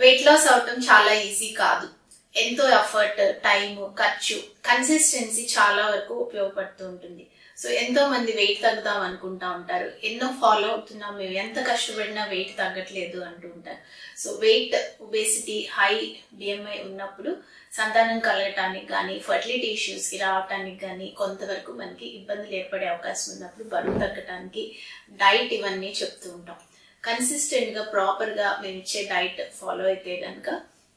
weight loss అవటం చాలా easy కాదు ఎంతో ఎఫర్ట్ టైం ఖర్చు కన్సిస్టెన్సీ చాలా వరకు ఉపయోగపడుతూ ఉంటుంది సో ఎంతో మంది వెయిట్ తగ్గుదాం అనుకుంటా ఉంటారు ఎన్నో ఫాలో అవుతున్నాం మేము ఎంత కష్టపడినా వెయిట్ తగ్గట్లేదు అంటూ ఉంటారు so weight obesity high BMI ఉన్నప్పుడు సంతానం కలగటానికి కానీ ఫర్టిలిటీ ఇష్యూస్కి రావటానికి కానీ కొంతవరకు మనకి ఇబ్బందులు ఏర్పడే అవకాశం ఉన్నప్పుడు బరువు తగ్గటానికి డైట్ ఇవన్నీ చెప్తూ ఉంటాం కన్సిస్టెంట్గా ప్రాపర్గా మేము ఇచ్చే డైట్ ఫాలో అయితే కనుక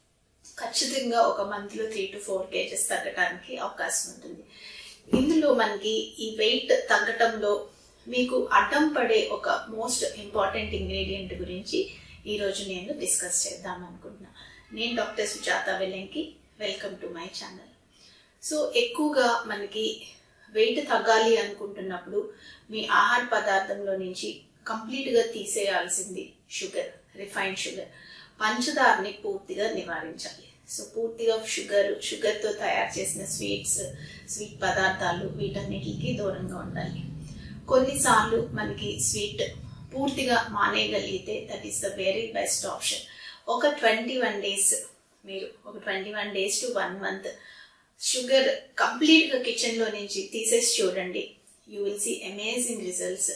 ఖచ్చితంగా ఒక మంత్లో త్రీ టు ఫోర్ కేజెస్ తగ్గడానికి అవకాశం ఉంటుంది ఇందులో మనకి ఈ వెయిట్ తగ్గటంలో మీకు అడ్డం పడే ఒక మోస్ట్ ఇంపార్టెంట్ ఇంగ్రీడియంట్ గురించి ఈరోజు నేను డిస్కస్ చేద్దాం అనుకుంటున్నా నేను doctor Sujatha Vellanki welcome to my channel so ఎక్కువగా మనకి వెయిట్ తగ్గాలి అనుకుంటున్నప్పుడు మీ ఆహార పదార్థంలో నుంచి కంప్లీట్గా తీసేయాల్సింది షుగర్ రిఫైన్డ్ షుగర్ పంచదారని పూర్తిగా నివారించాలి సో పూర్తిగా షుగర్ షుగర్తో తయారు చేసిన స్వీట్స్ స్వీట్ పదార్థాలు వీటన్నిటికి దూరంగా ఉండాలి కొన్నిసార్లు మనకి స్వీట్ పూర్తిగా మానేయగలిగితే that is the very best option ఒక ట్వంటీ వన్ డేస్ మీరు ఒక twenty one days to one month sugar కంప్లీట్గా కిచెన్లో నుంచి తీసేసి చూడండి you will see amazing results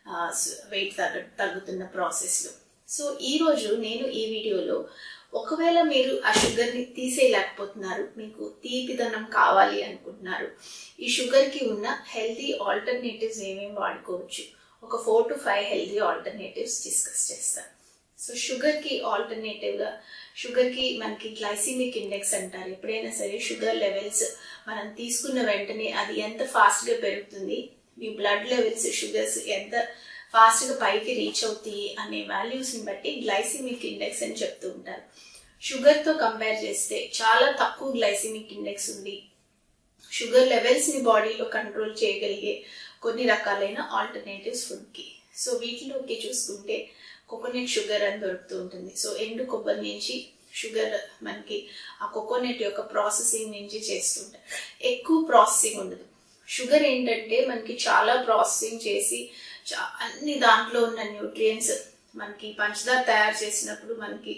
weight తగ్గ తగ్గుతున్న ప్రాసెస్లో సో ఈరోజు నేను ఈ వీడియోలో ఒకవేళ మీరు ఆ షుగర్ని తీసేయలేకపోతున్నారు మీకు తీపిదనం కావాలి అనుకుంటున్నారు ఈ షుగర్కి ఉన్న హెల్తీ ఆల్టర్నేటివ్స్ ఏమేమి వాడుకోవచ్చు ఒక four to five healthy alternatives discuss చేస్తాను సో షుగర్కి ఆల్టర్నేటివ్గా షుగర్కి మనకి గ్లైసిమిక్ ఇండెక్స్ అంటారు ఎప్పుడైనా సరే షుగర్ లెవెల్స్ మనం తీసుకున్న వెంటనే అది ఎంత ఫాస్ట్గా పెరుగుతుంది మీ బ్లడ్ లెవెల్స్ షుగర్స్ ఎంత ఫాస్ట్గా పైకి రీచ్ అవుతాయి అనే వాల్యూస్ని బట్టి గ్లైసిమిక్ ఇండెక్స్ అని చెప్తూ ఉంటారు షుగర్తో కంపేర్ చేస్తే చాలా తక్కువ గ్లైసిమిక్ ఇండెక్స్ ఉంది షుగర్ లెవెల్స్ని బాడీలో కంట్రోల్ చేయగలిగే కొన్ని రకాలైన ఆల్టర్నేటివ్స్ ఫుడ్కి సో వీటిలోకి చూసుకుంటే కోకోనట్ షుగర్ అని దొరుకుతూ ఉంటుంది సో ఎండు కొబ్బరి నుంచి షుగర్ మనకి ఆ కోకోనట్ యొక్క ప్రాసెసింగ్ నుంచి చేస్తుంటారు ఎక్కువ ప్రాసెసింగ్ ఉండదు షుగర్ ఏంటంటే మనకి చాలా ప్రాసెసింగ్ చేసి అన్ని దాంట్లో ఉన్న న్యూట్రియంట్స్ మనకి పంచదార తయారు చేసినప్పుడు మనకి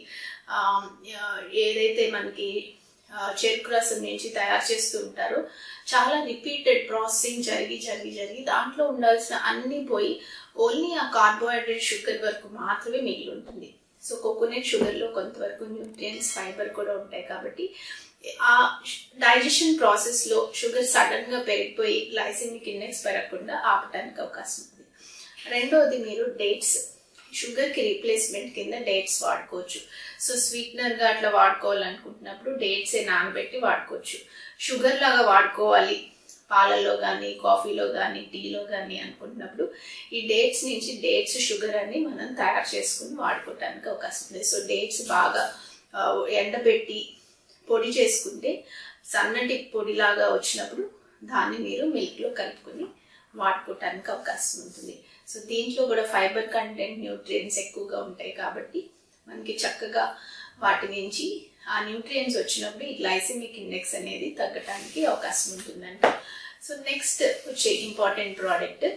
ఏదైతే మనకి చెరుకు రసం నుంచి తయారు చేస్తూ ఉంటారో చాలా రిపీటెడ్ ప్రాసెసింగ్ జరిగి జరిగి జరిగి దాంట్లో ఉండాల్సిన అన్ని పోయి ఓన్లీ ఆ కార్బోహైడ్రేట్ షుగర్ వరకు మాత్రమే మిగిలి ఉంటుంది సో కోకోనట్ షుగర్లో కొంతవరకు న్యూట్రియన్స్ ఫైబర్ కూడా ఉంటాయి కాబట్టి ఆ డైజెషన్ ప్రాసెస్లో షుగర్ సడన్గా పెరిగిపోయి గ్లైసెమిక్ ఇండెక్స్ పెరగకుండా ఆపడానికి అవకాశం ఉంది రెండోది మీరు డేట్స్ షుగర్కి రీప్లేస్మెంట్ కింద డేట్స్ వాడుకోవచ్చు సో స్వీట్నర్గా అట్లా వాడుకోవాలనుకుంటున్నప్పుడు డేట్సే నానబెట్టి వాడుకోవచ్చు షుగర్ లాగా వాడుకోవాలి పాలల్లో కానీ కాఫీలో కానీ టీలో కానీ అనుకుంటున్నప్పుడు ఈ డేట్స్ నుంచి డేట్స్ షుగర్ అని మనం తయారు చేసుకుని వాడుకోవడానికి అవకాశం ఉంది సో డేట్స్ బాగా ఎండబెట్టి పొడి చేసుకుంటే సన్నటి పొడిలాగా వచ్చినప్పుడు దాన్ని మీరు మిల్క్లో కలుపుకొని వాడుకోవటానికి అవకాశం ఉంటుంది సో దీంట్లో కూడా ఫైబర్ కంటెంట్ న్యూట్రియంట్స్ ఎక్కువగా ఉంటాయి కాబట్టి మనకి చక్కగా వాటి నుంచి ఆ న్యూట్రియంట్స్ వచ్చినప్పుడు ఈ గ్లైసెమిక్ ఇండెక్స్ అనేది తగ్గడానికి అవకాశం ఉంటుందంట సో నెక్స్ట్ వచ్చే ఇంపార్టెంట్ ప్రోడక్ట్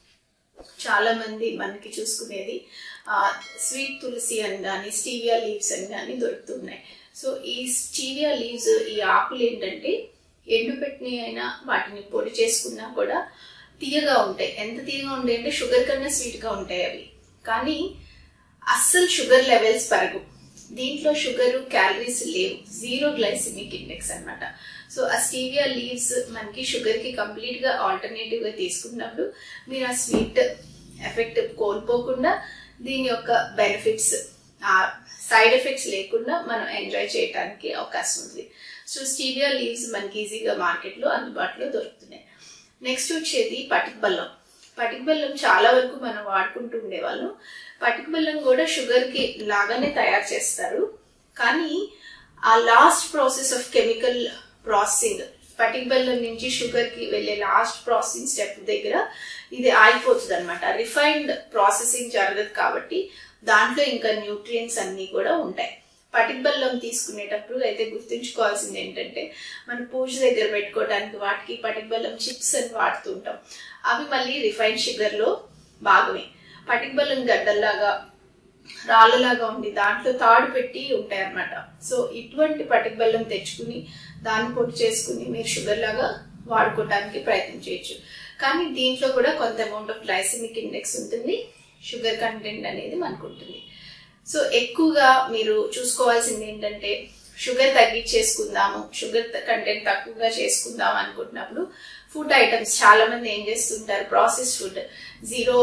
చాలా మంది మనకి చూసుకునేది స్వీట్ తులసి అని కానీ స్టీవియా లీవ్స్ అని కానీ దొరుకుతున్నాయి సో ఈ స్టీవియా లీవ్స్ ఈ ఆకులు ఏంటంటే ఎండుపెట్టిన అయినా వాటిని పొడి చేసుకున్నా కూడా తీయగా ఉంటాయి ఎంత తీయగా ఉంటాయి అంటే షుగర్ కన్నా స్వీట్గా ఉంటాయి అవి కానీ అస్సలు షుగర్ లెవెల్స్ పెరగు దీంట్లో షుగర్ క్యాలరీస్ లేవు జీరో గ్లైసిమిక్ ఇండెక్స్ అనమాట సో ఆ స్టీవియా లీవ్స్ మనకి షుగర్కి కంప్లీట్గా ఆల్టర్నేటివ్గా తీసుకున్నప్పుడు మీరు ఆ స్వీట్ ఎఫెక్ట్ కోల్పోకుండా దీని యొక్క బెనిఫిట్స్ ఆ సైడ్ ఎఫెక్ట్స్ లేకుండా మనం ఎంజాయ్ చేయడానికి అవకాశం ఉంది సో స్టీవియా లీవ్స్ మనకి ఈజీగా మార్కెట్లో అందుబాటులో దొరుకుతున్నాయి నెక్స్ట్ వచ్చేది పటిక బెల్లం పటిక బెల్లం చాలా వరకు మనం వాడుకుంటూ ఉండేవాళ్ళం పటిక బెల్లం కూడా షుగర్కి లాగానే తయారు చేస్తారు కానీ ఆ last process of chemical processing పటిక బెల్లం నుంచి షుగర్కి వెళ్ళే లాస్ట్ ప్రాసెసింగ్ స్టెప్ దగ్గర ఇది ఆగిపోతుంది అనమాట రిఫైన్డ్ ప్రాసెసింగ్ జరగదు కాబట్టి దాంట్లో ఇంకా న్యూట్రియంట్స్ అన్నీ కూడా ఉంటాయి పటిక బెల్లం తీసుకునేటప్పుడు అయితే గుర్తుంచుకోవాల్సింది ఏంటంటే మన పూజ దగ్గర పెట్టుకోవడానికి వాటికి పటిక బెల్లం చిప్స్ అని వాడుతూ ఉంటాం అవి మళ్ళీ రిఫైన్ షుగర్లో భాగమే పటిక బెల్లం గడ్డల్లాగా రాళ్ళలాగా ఉండి దాంట్లో తాడు పెట్టి ఉంటాయి అన్నమాట సో ఇటువంటి పటిక బెల్లం తెచ్చుకుని దాన్ని పొడి చేసుకుని మీరు షుగర్ లాగా వాడుకోవడానికి ప్రయత్నం చేయొచ్చు కానీ దీంట్లో కూడా కొంత అమౌంట్ ఆఫ్ గ్లైసెమిక్ ఇండెక్స్ ఉంటుంది షుగర్ కంటెంట్ అనేది మనకు ఉంటుంది సో ఎక్కువగా మీరు చూసుకోవాల్సింది ఏంటంటే షుగర్ తగ్గించేసుకుందాము షుగర్ కంటెంట్ తక్కువగా చేసుకుందాం అనుకుంటున్నప్పుడు ఫుడ్ ఐటమ్స్ చాలా మంది ఏం చేస్తుంటారు process food zero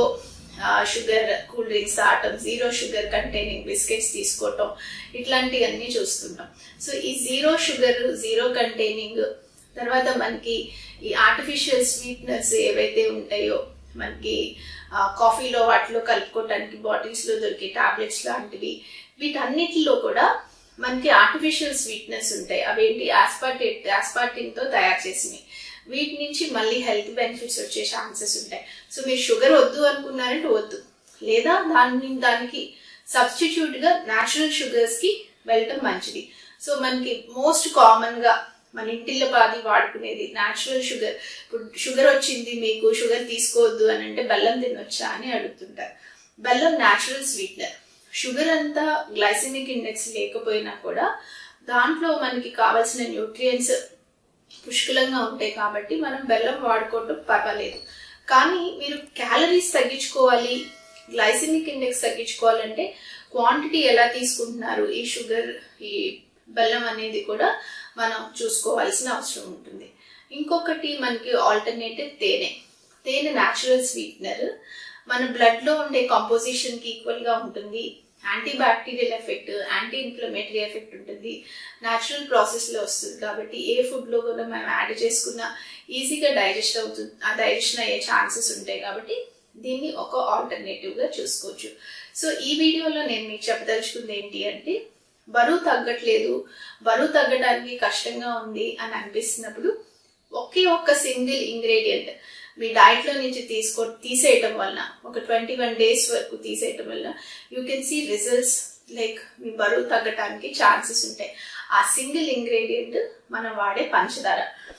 sugar cool drinks తాగటం జీరో షుగర్ కంటైనింగ్ బిస్కెట్స్ తీసుకోవటం ఇట్లాంటివన్నీ చూస్తుంటాం సో ఈ జీరో షుగర్ జీరో కంటైనింగ్ తర్వాత మనకి ఈ ఆర్టిఫిషియల్ స్వీట్నర్స్ ఏవైతే ఉంటాయో మనకి కాఫీలో వాటిలో కలుపుకోవటానికి బాటిల్స్లో దొరికే టాబ్లెట్స్ లాంటివి వీటన్నిటిలో కూడా మనకి ఆర్టిఫిషియల్ స్వీట్నెస్ ఉంటాయి అవేంటి ఆస్పార్టేట్ ఆస్పార్టిన్తో తయారు చేసినవి వీటి నుంచి మళ్ళీ హెల్త్ బెనిఫిట్స్ వచ్చే ఛాన్సెస్ ఉంటాయి సో మీరు షుగర్ వద్దు అనుకున్నారంటే వద్దు లేదా దాని దానికి సబ్స్టిట్యూట్ గా న్యాచురల్ షుగర్స్ కి వెళ్ళటం మంచిది సో మనకి మోస్ట్ కామన్ గా మన ఇంటిల్లో పాది వాడుకునేది న్యాచురల్ షుగర్ ఇప్పుడు షుగర్ వచ్చింది మీకు షుగర్ తీసుకోవద్దు అని అంటే బెల్లం తినొచ్చా అని అడుగుతుంటారు బెల్లం న్యాచురల్ స్వీట్నర్ షుగర్ అంతా గ్లైసెమిక్ ఇండెక్స్ లేకపోయినా కూడా దాంట్లో మనకి కావాల్సిన న్యూట్రియంట్స్ పుష్కలంగా ఉంటాయి కాబట్టి మనం బెల్లం వాడుకోవటం పర్వాలేదు కానీ మీరు క్యాలరీస్ తగ్గించుకోవాలి గ్లైసెమిక్ ఇండెక్స్ తగ్గించుకోవాలంటే క్వాంటిటీ ఎలా తీసుకుంటున్నారు ఈ షుగర్ ఈ బెల్లం అనేది కూడా మనం చూసుకోవాల్సిన అవసరం ఉంటుంది ఇంకొకటి మనకి ఆల్టర్నేటివ్ తేనె తేనె న్యాచురల్ స్వీట్నర్ మన బ్లడ్ లో ఉండే కాంపోజిషన్ కి ఈక్వల్ గా ఉంటుంది anti bacterial effect anti inflammatory effect ఉంటుంది న్యాచురల్ ప్రాసెస్ లో వస్తుంది కాబట్టి ఏ ఫుడ్ లో కూడా మనం యాడ్ చేసుకున్నా ఈజీగా డైజెస్ట్ అవుతుంది ఆ డైజెషన్ అయ్యే ఛాన్సెస్ ఉంటాయి కాబట్టి దీన్ని ఒక ఆల్టర్నేటివ్ గా చూసుకోవచ్చు సో ఈ వీడియోలో నేను మీకు చెప్పదలుచుకుంది ఏంటి అంటే బరువు తగ్గట్లేదు బరువు తగ్గడానికి కష్టంగా ఉంది అని అనిపిస్తున్నప్పుడు ఒకే ఒక్క సింగిల్ ఇంగ్రీడియంట్ మీ డైట్ లో నుంచి తీసుకో తీసేయటం వలన ఒక ట్వంటీ వన్ డేస్ వరకు తీసేయటం వలన you can see results like మీ బరువు తగ్గటానికి ఛాన్సెస్ ఉంటాయి ఆ సింగిల్ ఇంగ్రీడియంట్ మనం వాడే పంచదార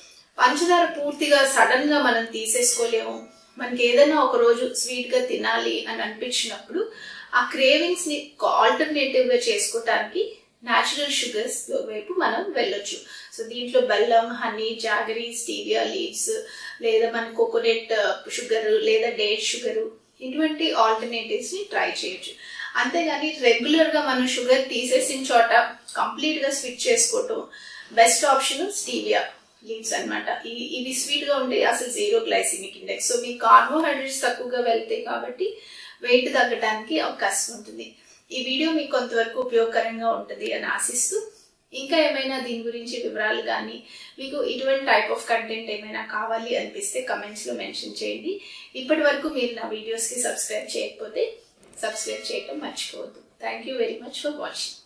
పంచదార పూర్తిగా సడన్ గా మనం తీసేసుకోలేము మనకి ఏదైనా ఒక రోజు స్వీట్ గా తినాలి అని అనిపించినప్పుడు ఆ క్రేవింగ్స్ ని ఆల్టర్నేటివ్ గా చేసుకోవటానికి న్యాచురల్ షుగర్స్ వైపు మనం వెళ్ళొచ్చు సో దీంట్లో బెల్లం హనీ జాగరీ స్టీవియా లీవ్స్ లేదా మన కోకోనట్ షుగర్ లేదా డేట్ షుగర్ ఇటువంటి ఆల్టర్నేటివ్స్ ని ట్రై చేయొచ్చు అంతేగాని రెగ్యులర్ గా మనం షుగర్ తీసేసిన చోట కంప్లీట్ గా స్విచ్ చేసుకోవటం బెస్ట్ ఆప్షన్ స్టీవియా లీవ్స్ అనమాట ఇవి స్వీట్ గా ఉంటే అసలు జీరో గ్లైసిమిక్ ఇండెక్స్ సో మీ కార్బోహైడ్రేట్స్ తక్కువగా వెళ్తాయి కాబట్టి వెయిట్ తగ్గడానికి అవకాశం ఉంటుంది ఈ వీడియో మీకు కొంతవరకు ఉపయోగకరంగా ఉంటుంది అని ఆశిస్తూ ఇంకా ఏమైనా దీని గురించి వివరాలు కానీ మీకు ఇటువంటి టైప్ ఆఫ్ కంటెంట్ ఏమైనా కావాలి అనిపిస్తే కమెంట్స్ లో మెన్షన్ చేయండి ఇప్పటి వరకు మీరు నా వీడియోస్ కి సబ్స్క్రైబ్ చేయకపోతే సబ్స్క్రైబ్ చేయటం మర్చిపోవద్దు thank you very much for watching